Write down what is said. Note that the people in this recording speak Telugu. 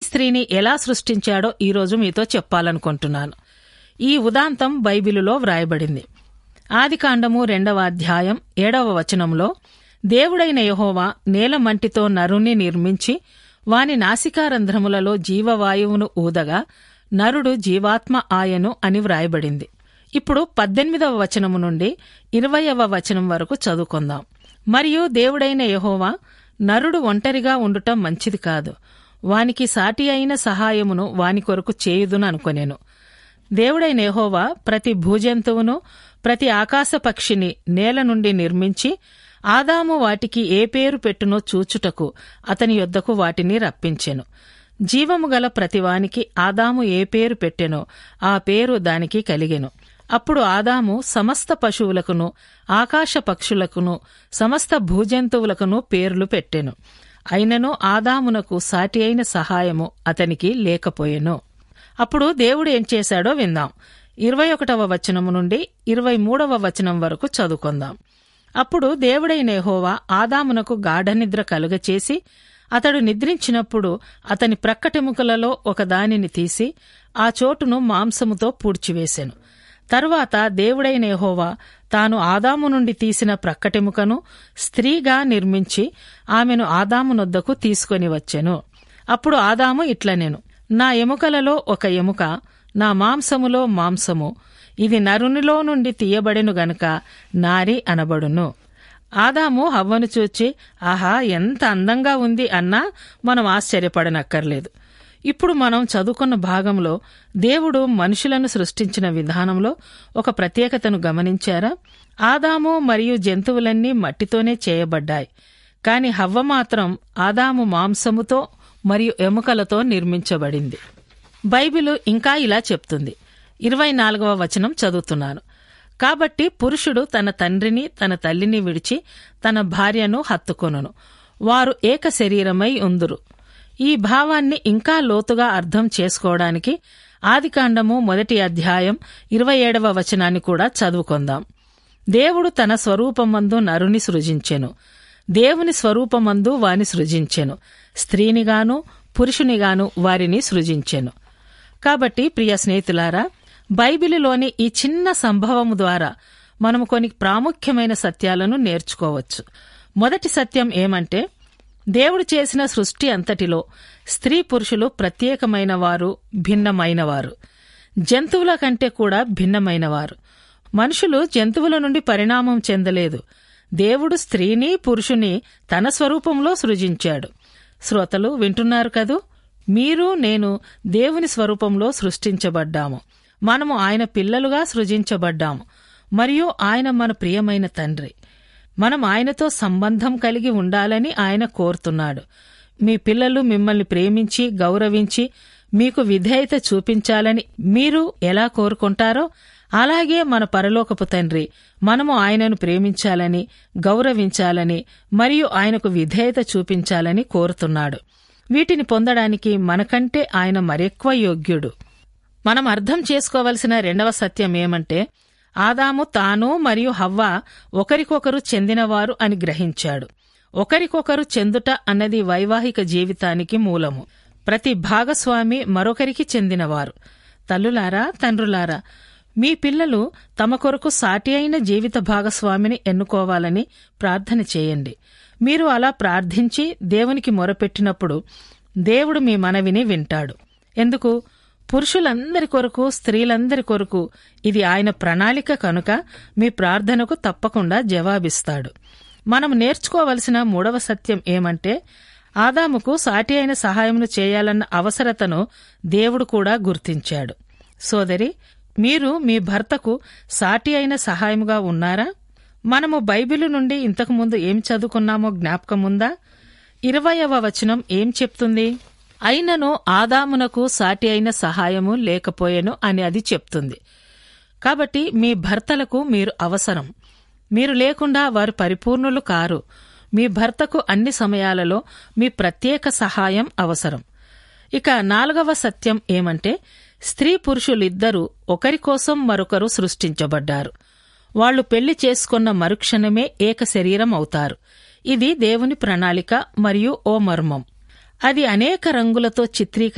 స్త్రీని ఎలా సృష్టించాడో ఈరోజు మీతో చెప్పాలనుకుంటున్నాను ఈ ఉదాంతం బైబిలులో వ్రాయబడింది ఆదికాండము రెండవ అధ్యాయం ఏడవ వచనంలో దేవుడైన యహోవా నేల మంటితో నరుణ్ణి నిర్మించి వాని నాసికారంధ్రములలో జీవవాయువును ఊదగా నరుడు జీవాత్మ ఆయను అని వ్రాయబడింది ఇప్పుడు పద్దెనిమిదవ వచనము నుండి ఇరవయవ వచనం వరకు చదువుకుందాం మరియు దేవుడైన యహోవా నరుడు ఒంటరిగా ఉండుట మంచిది కాదు వానికి సాటి అయిన సహాయమును వాని కొరకు చేయుదును అనుకొనెను దేవుడైన యెహోవా ప్రతి భూజంతువును ప్రతి ఆకాశ పక్షిని నేల నుండి నిర్మించి ఆదాము వాటికి ఏ పేరు పెట్టునో చూచుటకు అతని యొద్దకు వాటిని రప్పించెను జీవము గల ప్రతివానికి ఆదాము ఏ పేరు పెట్టెనో ఆ పేరు దానికి కలిగెను అప్పుడు ఆదాము సమస్త పశువులకును ఆకాశ పక్షులకును సమస్త భూజంతువులకును పేర్లు పెట్టెను అయినను ఆదామునకు సాటి అయిన సహాయము అతనికి లేకపోయెను అప్పుడు దేవుడు ఏం చేశాడో విందాం ఇరవై ఒకటవ వచనము నుండి ఇరవై మూడవ వచనం వరకు చదువుకుందాం అప్పుడు దేవుడైన యెహోవా ఆదామునకు గాఢనిద్ర కలుగచేసి అతడు నిద్రించినప్పుడు అతని ప్రక్కటెముకలలో ఒక దానిని తీసి ఆ చోటును మాంసముతో పూడ్చివేశెను తరువాత దేవుడైన యెహోవా తాను ఆదాము నుండి తీసిన ప్రక్కటెముకను స్త్రీగా నిర్మించి ఆమెను ఆదామునొద్దకు తీసుకొని వచ్చెను అప్పుడు ఆదాము ఇట్లనెను నా ఎముకలలో ఒక ఎముక నా మాంసములో మాంసము ఇది నరునిలో నుండి తీయబడెను గనుక నారి అనబడును ఆదాము హవ్వను చూచి ఆహా ఎంత అందంగా ఉంది అన్నా మనం ఆశ్చర్యపడనక్కర్లేదు ఇప్పుడు మనం చదువుకున్న భాగంలో దేవుడు మనుషులను సృష్టించిన విధానంలో ఒక ప్రత్యేకతను గమనించారా ఆదాము మరియు జంతువులన్నీ మట్టితోనే చేయబడ్డాయి కాని హవ్వ మాత్రం ఆదాము మాంసముతో మరియు ఎముకలతో నిర్మించబడింది బైబిలు ఇంకా ఇలా చెప్తుంది ఇరవై నాలుగవ వచనం చదువుతున్నాను కాబట్టి పురుషుడు తన తండ్రిని తన తల్లిని విడిచి తన భార్యను హత్తుకొనును వారు ఏక శరీరమై ఉందురు ఈ భావాన్ని ఇంకా లోతుగా అర్థం చేసుకోవడానికి ఆదికాండము మొదటి అధ్యాయం ఇరవై ఏడవ వచనాన్ని కూడా చదువుకుందాం దేవుడు తన స్వరూపమందు నరుని సృజించెను దేవుని స్వరూపమందు వాని సృజించెను స్త్రీనిగాను పురుషునిగాను వారిని సృజించెను కాబట్టి ప్రియ స్నేహితులారా బైబిలులోని ఈ చిన్న సంభవము ద్వారా మనము కొన్ని ప్రాముఖ్యమైన సత్యాలను నేర్చుకోవచ్చు మొదటి సత్యం ఏమంటే దేవుడు చేసిన సృష్టి అంతటిలో స్త్రీ పురుషులు ప్రత్యేకమైన వారు భిన్నమైనవారు జంతువుల కంటే కూడా భిన్నమైనవారు మనుషులు జంతువుల నుండి పరిణామం చెందలేదు దేవుడు స్త్రీని పురుషుని తన స్వరూపంలో సృజించాడు శ్రోతలు వింటున్నారు కదూ మీరు నేను దేవుని స్వరూపంలో సృష్టించబడ్డాము మనము ఆయన పిల్లలుగా సృజించబడ్డాము మరియు ఆయన మన ప్రియమైన తండ్రి మనం ఆయనతో సంబంధం కలిగి ఉండాలని ఆయన కోరుతున్నాడు మీ పిల్లలు మిమ్మల్ని ప్రేమించి గౌరవించి మీకు విధేయత చూపించాలని మీరు ఎలా కోరుకుంటారో అలాగే మన పరలోకపు తండ్రి మనము ఆయనను ప్రేమించాలని గౌరవించాలని మరియు ఆయనకు విధేయత చూపించాలని కోరుతున్నాడు వీటిని పొందడానికి మనకంటే ఆయన మరెక్కువ యోగ్యుడు మనం అర్థం చేసుకోవలసిన రెండవ సత్యం ఏమంటే ఆదాము తాను మరియు హవ్వ ఒకరికొకరు చెందినవారు అని గ్రహించాడు ఒకరికొకరు చెందుట అన్నది వైవాహిక జీవితానికి మూలము ప్రతి భాగస్వామి మరొకరికి చెందినవారు తల్లులారా తండ్రులారా మీ పిల్లలు తమ కొరకు సాటి అయిన జీవిత భాగస్వామిని ఎన్నుకోవాలని ప్రార్థన చేయండి మీరు అలా ప్రార్థించి దేవునికి మొరపెట్టినప్పుడు దేవుడు మీ మనవిని వింటాడు ఎందుకు పురుషులందరి కొరకు స్త్రీలందరి కొరకు ఇది ఆయన ప్రణాళిక కనుక మీ ప్రార్థనకు తప్పకుండా జవాబిస్తాడు మనం నేర్చుకోవలసిన మూడవ సత్యం ఏమంటే ఆదాముకు సాటి అయిన సహాయమును చేయాలన్న అవసరతను దేవుడు కూడా గుర్తించాడు సోదరి మీరు మీ భర్తకు సాటి అయిన సహాయముగా ఉన్నారా మనము బైబిలు నుండి ఇంతకుముందు ఏం చదువుకున్నామో జ్ఞాపకముందా ఇరవయవ వచనం ఏం చెప్తుంది అయినను ఆదామునకు సాటి అయిన సహాయము లేకపోయెను అని అది చెప్తుంది కాబట్టి మీ భర్తలకు మీరు అవసరం మీరు లేకుండా వారు పరిపూర్ణులు కారు మీ భర్తకు అన్ని సమయాలలో మీ ప్రత్యేక సహాయం అవసరం ఇక నాలుగవ సత్యం ఏమంటే స్త్రీ పురుషులిద్దరూ ఒకరి కోసం మరొకరు సృష్టించబడ్డారు వాళ్లు పెళ్లి చేసుకున్న మరుక్షణమే ఏక శరీరం అవుతారు ఇది దేవుని ప్రణాళిక మరియు ఓ మర్మం అది అనేక రంగులతో చిత్రీకరించబడింది